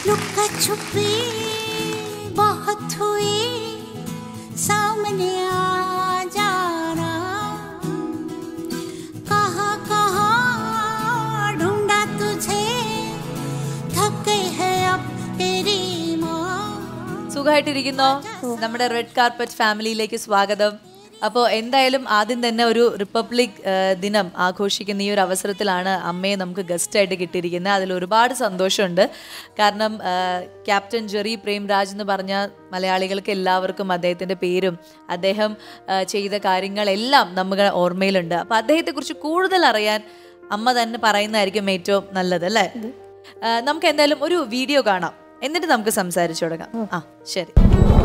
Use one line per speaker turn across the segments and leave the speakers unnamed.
लुका छुपी बहुत हुई सामने आ जाना कहाँ कहाँ ढूंढा तुझे थक गई है अब तेरी माँ
സുഖമായിട്ടിരിക്കുന്നോ നമ്മുടെ റെഡ് കാർപ്പറ്റ് ഫാമിലിയിലേക്ക് സ്വാഗതം അപ്പോൾ എന്തായാലും ആദ്യം തന്നെ ഒരു റിപ്പബ്ലിക് ആ, ദിനം ആഘോഷിക്കുന്ന ഈ ഒരു അവസരത്തിലാണ് അമ്മയെ നമുക്ക് ഗസ്റ്റായിട്ട് കിട്ടിയിരിക്കുന്നത് അതിൽ ഒരുപാട് സന്തോഷമുണ്ട് കാരണം ആ, ക്യാപ്റ്റൻ ജെറി പ്രേംരാജ് എന്ന് പറഞ്ഞ മലയാളികൾക്ക് എല്ലാവർക്കും അദ്ദേഹത്തിൻ്റെ പേരും അദ്ദേഹം ആ, ചെയ്ത കാര്യങ്ങളെല്ലാം നമ്മുടെ ഓർമ്മയിലുണ്ട് അപ്പോൾ അദ്ദേഹത്തെക്കുറിച്ച് കൂടുതൽ അറിയാൻ അമ്മ തന്നെ പറയുന്നതായിരിക്കും ഏറ്റവും നല്ലത് അല്ലേ ആ, നമുക്ക് എന്തായാലും ഒരു വീഡിയോ കാണാം എന്നിട്ട് നമുക്ക് സംസാരിച്ചു തുടങ്ങാം ആ ശരി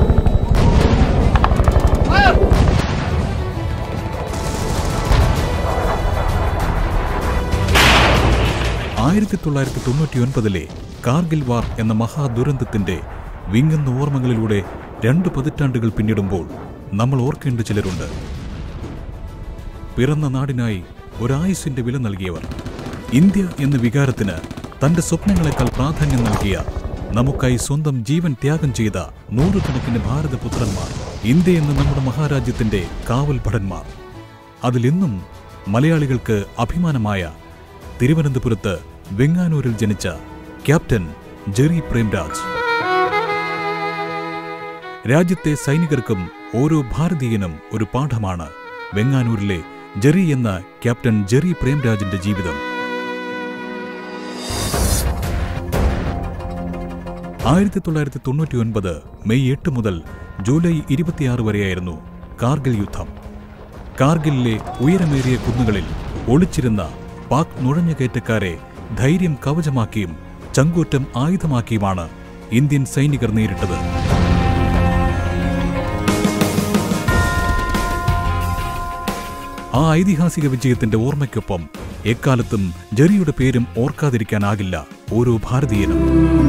ആയിരത്തി തൊള്ളായിരത്തി തൊണ്ണൂറ്റി ഒൻപതിലെ കാർഗിൽ വാർ എന്ന മഹാദുരന്തത്തിന്റെ വിങ്ങുന്ന ഓർമ്മകളിലൂടെ രണ്ട് പതിറ്റാണ്ടുകൾ പിന്നിടുമ്പോൾ നമ്മൾ ഓർക്കേണ്ട ചിലരുണ്ട് പിറന്ന നാടിനായി ഒരായുസിന്റെ വില നൽകിയവർ ഇന്ത്യ എന്ന വികാരത്തിന് തന്റെ സ്വപ്നങ്ങളെക്കാൾ പ്രാധാന്യം നൽകിയ നമുക്കായി സ്വന്തം ജീവൻ ത്യാഗം ചെയ്ത നൂറുകണക്കിന് ഭാരതപുത്രന്മാർ ഇന്ത്യ എന്ന നമ്മുടെ മഹാരാജ്യത്തിന്റെ കാവൽ ഭടന്മാർ അതിലിന്നും മലയാളികൾക്ക് അഭിമാനമായ തിരുവനന്തപുരത്ത് വെങ്ങാനൂരിൽ ജനിച്ച ക്യാപ്റ്റൻ ജെറി പ്രേംരാജ് രാജ്യത്തെ സൈനികർക്കും ഓരോ ഭാരതീയനും ഒരു പാഠമാണ് വെങ്ങാനൂരിലെ ജെറി എന്ന ക്യാപ്റ്റൻ ജെറി പ്രേംരാജിന്റെ ജീവിതം ആയിരത്തി തൊള്ളായിരത്തി തൊണ്ണൂറ്റി ഒൻപത് മെയ് എട്ട് മുതൽ ജൂലൈ ഇരുപത്തിയാറ് വരെയായിരുന്നു കാർഗിൽ യുദ്ധം കാർഗിലിലെ ഉയരമേറിയ കുന്നുകളിൽ ഒളിച്ചിരുന്ന പാക് നുഴഞ്ഞുകയറ്റക്കാരെ ധൈര്യം കവചമാക്കിയും ചങ്കൂറ്റം ആയുധമാക്കിയുമാണ് ഇന്ത്യൻ സൈനികർ നേരിട്ടത് ആ ഐതിഹാസിക വിജയത്തിന്റെ ഓർമ്മയ്ക്കൊപ്പം എക്കാലത്തും ജെറിയുടെ പേരും ഓർക്കാതിരിക്കാനാകില്ല ഓരോ ഭാരതീയനും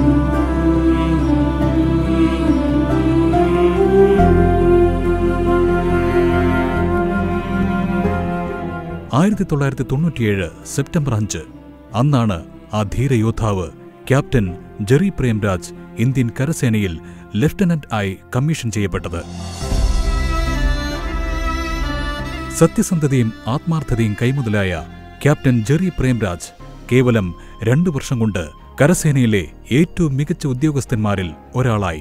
ആയിരത്തി തൊള്ളായിരത്തി തൊണ്ണൂറ്റിയേഴ് സെപ്റ്റംബർ അഞ്ച് അന്നാണ് ആ ധീരയോദ്ധാവ് ക്യാപ്റ്റൻ ജെറി പ്രേംരാജ് ഇന്ത്യൻ കരസേനയിൽ ലഫ്റ്റനന്റ് ആയി കമ്മീഷൻ ചെയ്യപ്പെട്ടത് സത്യസന്ധതയും ആത്മാർത്ഥതയും കൈമുതലായ ക്യാപ്റ്റൻ ജെറി പ്രേംരാജ് കേവലം രണ്ടു വർഷം കൊണ്ട് കരസേനയിലെ ഏറ്റവും മികച്ച ഉദ്യോഗസ്ഥന്മാരിൽ ഒരാളായി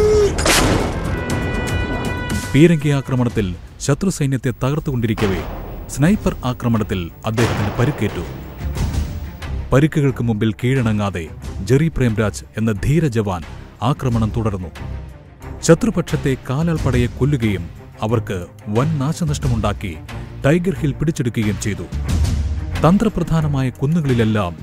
പീരങ്കി ആക്രമണത്തിൽ ശത്രു സൈന്യത്തെ തകർത്തുകൊണ്ടിരിക്കവേ സ്നൈപ്പർ ആക്രമണത്തിൽ അദ്ദേഹത്തിന് പരിക്കേറ്റു പരിക്കുകൾക്ക് മുമ്പിൽ കീഴടങ്ങാതെ ജെറി പ്രേംരാജ് എന്ന ധീര ജവാൻ ആക്രമണം തുടർന്നു ശത്രുപക്ഷത്തെ കാലാൾപ്പടയെ കൊല്ലുകയും അവർക്ക് വൻ നാശനഷ്ടമുണ്ടാക്കി ടൈഗർ ഹിൽ പിടിച്ചെടുക്കുകയും ചെയ്തു തന്ത്രപ്രധാനമായ കുന്നുകളിലെല്ലാം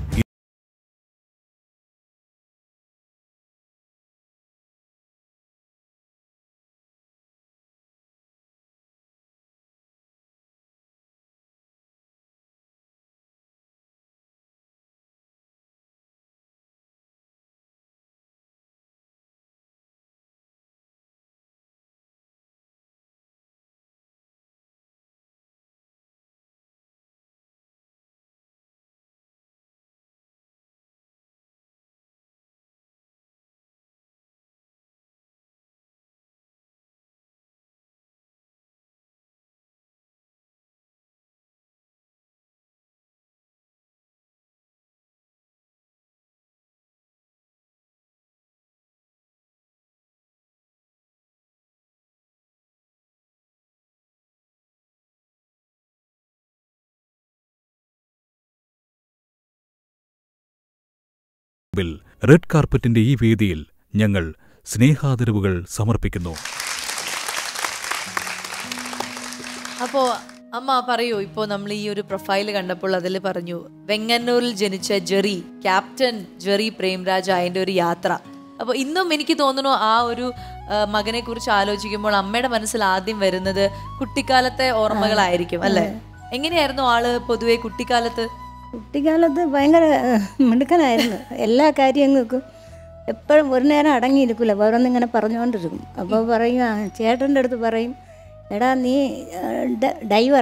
മുമ്പിൽ റെഡ് കാർപ്പറ്റിന്റെ ഈ വേദിയിൽ ഞങ്ങൾ സ്നേഹാദരവുകൾ സമർപ്പിക്കുന്നു
അപ്പോ അമ്മ പറയൂ ഇപ്പോൾ നമ്മൾ ഈ ഒരു പ്രൊഫൈൽ കണ്ടപ്പോൾ അതിൽ പറഞ്ഞു വെങ്ങന്നൂരിൽ ജനിച്ച ജെറി ക്യാപ്റ്റൻ ജെറി പ്രേംരാജ് അതിൻ്റെ ഒരു യാത്ര അപ്പോൾ ഇന്നും എനിക്ക് തോന്നുന്നു ആ ഒരു മകനെ കുറിച്ച് ആലോചിക്കുമ്പോൾ അമ്മയുടെ മനസ്സിൽ ആദ്യം വരുന്നത് കുട്ടിക്കാലത്തെ ഓർമ്മകളായിരിക്കും അല്ലേ എങ്ങനെയായിരുന്നു ആള് പൊതുവെ കുട്ടിക്കാലത്ത്
കുട്ടിക്കാലത്ത് ഭയങ്കര ഏഹ്, മിടുക്കനായിരുന്നു എല്ലാ കാര്യങ്ങൾക്കും എപ്പോഴും ഒരു നേരം അടങ്ങിയിരിക്കില്ല വേറൊന്നിങ്ങനെ പറഞ്ഞുകൊണ്ടിരിക്കും അപ്പോൾ പറയും "ആ, ചേട്ടൻ്റെ അടുത്ത് പറയും എടാ നീ ഏഹ്, ഡ- ഡൈവറാണ്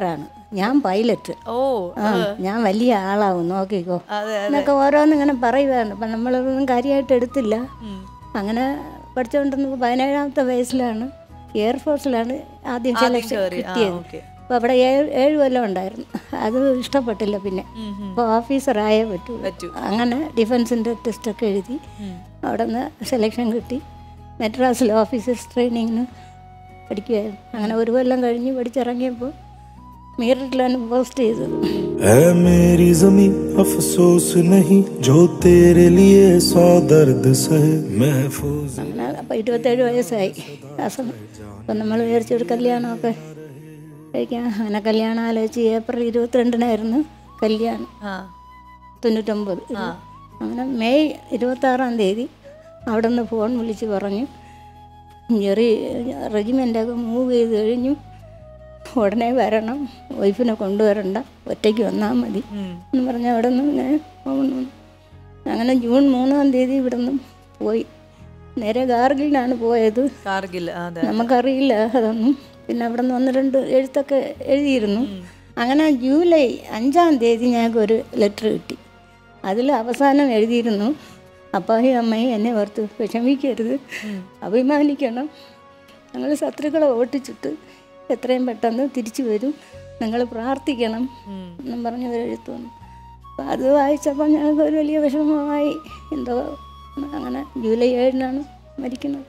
ഞാൻ പൈലറ്റ്
ഓ
ആ ഞാൻ വലിയ ആളാവും നോക്കിക്കോ
അതെ
എന്നൊക്കെ ഓരോന്ന് ഇങ്ങനെ പറയുമായിരുന്നു അപ്പം നമ്മളതൊന്നും കാര്യമായിട്ട് എടുത്തില്ല അങ്ങനെ പഠിച്ചുകൊണ്ടിരുന്നപ്പോൾ പതിനേഴാമത്തെ വയസ്സിലാണ് എയർഫോഴ്സിലാണ് ആദ്യം സെലക്ഷൻ
കയറി. ആ,
കിട്ടിയത്
ഓക്കേ.
അപ്പോൾ അവിടെ ഏഴ് ഏഴ് കൊല്ലം ഉണ്ടായിരുന്നു അത് ഇഷ്ടപ്പെട്ടില്ല പിന്നെ അപ്പോൾ ഓഫീസറായേ പറ്റൂ
പറ്റൂ.
അങ്ങനെ ഡിഫൻസിൻ്റെ ടെസ്റ്റൊക്കെ എഴുതി അവിടെ നിന്ന് സെലക്ഷൻ കിട്ടി മെഡ്രാസിൽ ഓഫീസേഴ്സ് ട്രെയിനിങ്ങിന് പഠിക്കുമായിരുന്നു അങ്ങനെ ഒരു കൊല്ലം കഴിഞ്ഞ് പഠിച്ചിറങ്ങിയപ്പോൾ മീററ്റിലാണ് പോസ്റ്റ് ചെയ്തത്
है मेरी जमी अफसोस नहीं जो तेरे लिए सौ दर्द सहे महफूज
അങ്ങനെ അപ്പം ഇരുപത്തേഴ് വയസ്സായി ആ സമയം അപ്പം നമ്മൾ വിചാരിച്ചൊരു കല്യാണമൊക്കെ കഴിക്കാൻ അങ്ങനെ കല്യാണം ആലോചിച്ച് ഏപ്രിൽ ഇരുപത്തിരണ്ടിനായിരുന്നു കല്യാണം
ആ
തൊണ്ണൂറ്റൊമ്പത് അങ്ങനെ മെയ് ഇരുപത്താറാം തീയതി അവിടെ നിന്ന് ഫോൺ വിളിച്ച് പറഞ്ഞു ജെറി റെജിമെൻ്റൊക്കെ മൂവ് ചെയ്ത് കഴിഞ്ഞു ഉടനെ വരണം വൈഫിനെ കൊണ്ടുവരണ്ട ഒറ്റയ്ക്ക് വന്നാൽ മതി എന്ന് പറഞ്ഞ് അവിടെ നിന്ന് ഇങ്ങനെ പോകുന്നു അങ്ങനെ ജൂൺ മൂന്നാം തീയതി ഇവിടെ നിന്ന് പോയി നേരെ ഗാർഗിലാണ് പോയത്
കാർഗിൽ ആ, അതെ
നമുക്കറിയില്ല അതൊന്നും പിന്നെ അവിടെ നിന്ന് ഒന്ന് രണ്ട് എഴുത്തൊക്കെ എഴുതിയിരുന്നു അങ്ങനെ ജൂലൈ അഞ്ചാം തീയതി ഞങ്ങൾക്ക് ഒരു ലെറ്റർ കിട്ടി അതിൽ അവസാനം എഴുതിയിരുന്നു അപ്പായും അമ്മയും എന്നെ ഓർത്ത് വിഷമിക്കരുത് അഭിമാനിക്കണം ഞങ്ങൾ ശത്രുക്കളെ ഓട്ടിച്ചിട്ട് എത്രയും പെട്ടെന്ന് തിരിച്ചു വരും നിങ്ങൾ പ്രാർത്ഥിക്കണം എന്നും പറഞ്ഞ് ഒരു എഴുത്ത് വന്നു അപ്പോൾ അത് വായിച്ചപ്പോൾ ഞങ്ങൾക്ക് ഒരു വലിയ വിഷമമായി എന്തോ അങ്ങനെ ജൂലൈ ഏഴിനാണ് മരിക്കുന്നത്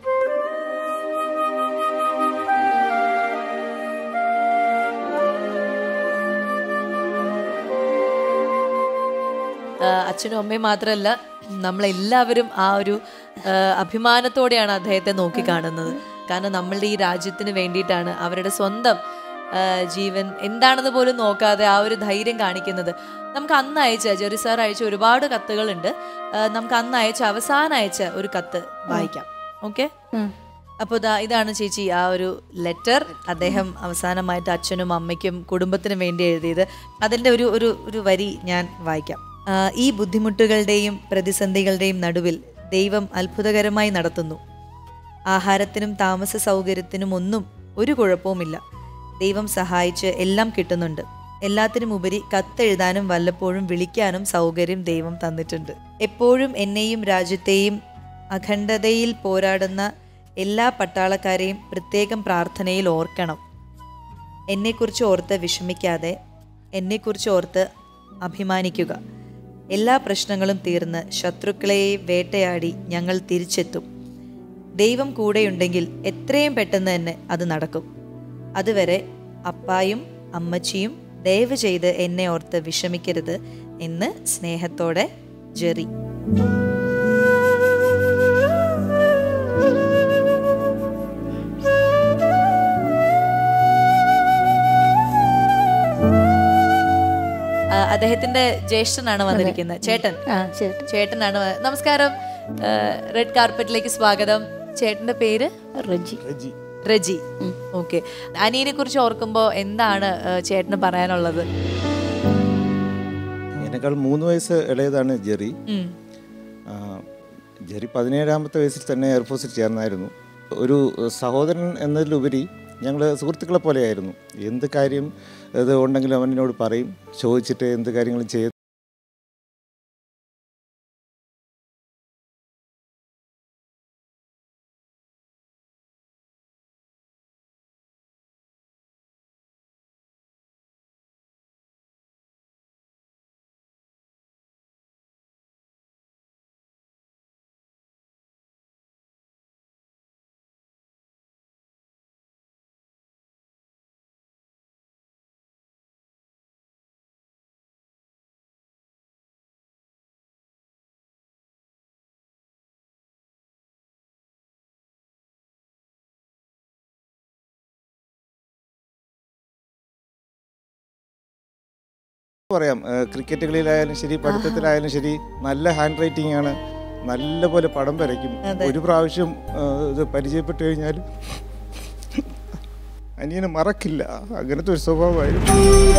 ആ, അച്ഛനും അമ്മയും മാത്രമല്ല നമ്മളെല്ലാവരും ആ ഒരു ആ, അഭിമാനത്തോടെയാണ് അദ്ദേഹത്തെ നോക്കിക്കാണുന്നത് കാരണം നമ്മളുടെ ഈ രാജ്യത്തിന് വേണ്ടിയിട്ടാണ് അവരുടെ സ്വന്തം ആ, ജീവൻ എന്താണെന്ന് പോലും നോക്കാതെ ആ ഒരു ധൈര്യം കാണിക്കുന്നത് നമുക്ക് അന്ന് അയച്ച ജെറി സാർ അയച്ച ഒരുപാട് കത്തുകളുണ്ട് ആ, നമുക്ക് അന്ന് അയച്ച അവസാനം അയച്ച ഒരു കത്ത് വായിക്കാം ഓക്കെ അപ്പോൾ ദാ ഇതാണ് ചേച്ചി ആ ഒരു ലെറ്റർ അദ്ദേഹം അവസാനമായിട്ട് അച്ഛനും അമ്മയ്ക്കും കുടുംബത്തിനും വേണ്ടി എഴുതിയത് അതിൻ്റെ ഒരു ഒരു ഒരു വരി ഞാൻ വായിക്കാം ആ, ഈ ബുദ്ധിമുട്ടുകളുടെയും പ്രതിസന്ധികളുടെയും നടുവിൽ ദൈവം അത്ഭുതകരമായി നടത്തുന്നു ആഹാരത്തിനും താമസ സൗകര്യത്തിനും ഒന്നും ഒരു കുഴപ്പവുമില്ല ദൈവം സഹായിച്ച് എല്ലാം കിട്ടുന്നുണ്ട് എല്ലാത്തിനും ഉപരി കത്തെഴുതാനും വല്ലപ്പോഴും വിളിക്കാനും സൗകര്യം ദൈവം തന്നിട്ടുണ്ട് എപ്പോഴും എന്നെയും രാജ്യത്തെയും അഖണ്ഡതയിൽ പോരാടുന്ന എല്ലാ പട്ടാളക്കാരെയും പ്രത്യേകം പ്രാർത്ഥനയിൽ ഓർക്കണം എന്നെക്കുറിച്ച് ഓർത്ത് വിഷമിക്കാതെ എന്നെക്കുറിച്ച് ഓർത്ത് അഭിമാനിക്കുക എല്ലാ പ്രശ്നങ്ങളും തീർന്ന് ശത്രുക്കളെ വേട്ടയാടി ഞങ്ങൾ തിരിച്ചെത്തും ദൈവം കൂടെയുണ്ടെങ്കിൽ എത്രയും പെട്ടെന്ന് തന്നെ അത് നടക്കും അതുവരെ അപ്പായും അമ്മച്ചിയും ദയവ് ചെയ്ത് എന്നെ ഓർത്ത് വിഷമിക്കരുത് എന്ന് സ്നേഹത്തോടെ ജെറി ആ, അദ്ദേഹത്തിന്റെ ജ്യേഷ്ഠനാണ് വന്നിരിക്കുന്നത് ചേട്ടൻ
ആ ചേട്ടൻ
ചേട്ടനാണ് വ- നമസ്കാരം ആ, റെഡ് കാർപ്പറ്റിലേക്ക് സ്വാഗതം ചേട്ടന്റെ പേര്
റജി
റജി ഓക്കെ അനിയനെ കുറിച്ച് ഓർക്കുമ്പോ എന്താണ് ആ, ചേട്ടന് പറയാനുള്ളത്
എന്നെക്കാൾ മൂന്ന് വയസ്സ് ഇളയതാണ് ജെറി
ഉം.
ആ, ജെറി പതിനേഴാമത്തെ വയസ്സിൽ തന്നെ എയർഫോഴ്സിൽ ചേർന്നായിരുന്നു ഒരു സഹോദരൻ എന്നതിലുപരി ഞങ്ങൾ സുഹൃത്തുക്കളെ പോലെയായിരുന്നു എന്ത് കാര്യം ഇത് ഉണ്ടെങ്കിലും അവനോട് പറയും ചോദിച്ചിട്ട് എന്ത് കാര്യങ്ങളും ചെയ്യും പറയാം ഏഹ് ക്രിക്കറ്റ് കളിയിലായാലും ശരി പഠിത്തത്തിലായാലും ശരി നല്ല ഹാൻഡ് റൈറ്റിംഗ് ആണ് നല്ല പോലെ പടം വരയ്ക്കും ഒരു പ്രാവശ്യം ഏഹ് ഇത് പരിചയപ്പെട്ടു കഴിഞ്ഞാൽ അനിയനെ മറക്കില്ല അങ്ങനത്തെ ഒരു സ്വഭാവമായിരുന്നു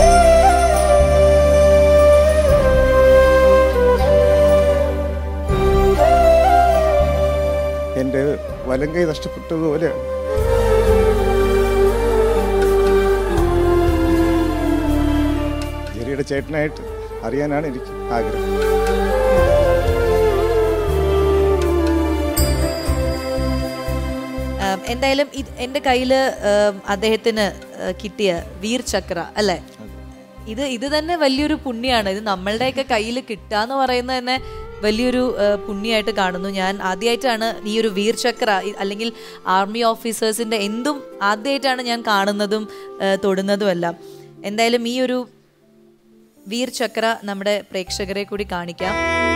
എൻ്റെ വലം കൈ നഷ്ടപ്പെട്ടതുപോലെയാണ് പുള്ളിയുടെ ചേട്ടനായിട്ട് അറിയാനാണ് എനിക്ക് ആഗ്രഹം
ആം, എന്തായാലും ഇത് എൻ്റെ കയ്യിൽ അദ്ദേഹത്തിന് ആ, കിട്ടിയ വീർ ചക്ര അല്ലേ ഇത് ഇത് തന്നെ വലിയൊരു പുണ്യാണ് ഇത് നമ്മളുടെയൊക്കെ കയ്യിൽ കിട്ടുക പറയുന്നത് തന്നെ വലിയൊരു ആ, പുണ്യമായിട്ട് കാണുന്നു ഞാൻ ആദ്യമായിട്ടാണ് ഈ ഒരു വീർ ചക്ര ഇ- അല്ലെങ്കിൽ ആർമി ഓഫീസേഴ്സിന്റെ എന്തും ആദ്യമായിട്ടാണ് ഞാൻ കാണുന്നതും ആ, തൊടുന്നതും എല്ലാം എന്തായാലും ഈ ഒരു വീർ ചക്ര നമ്മുടെ പ്രേക്ഷകരെ കൂടി കാണിക്കാം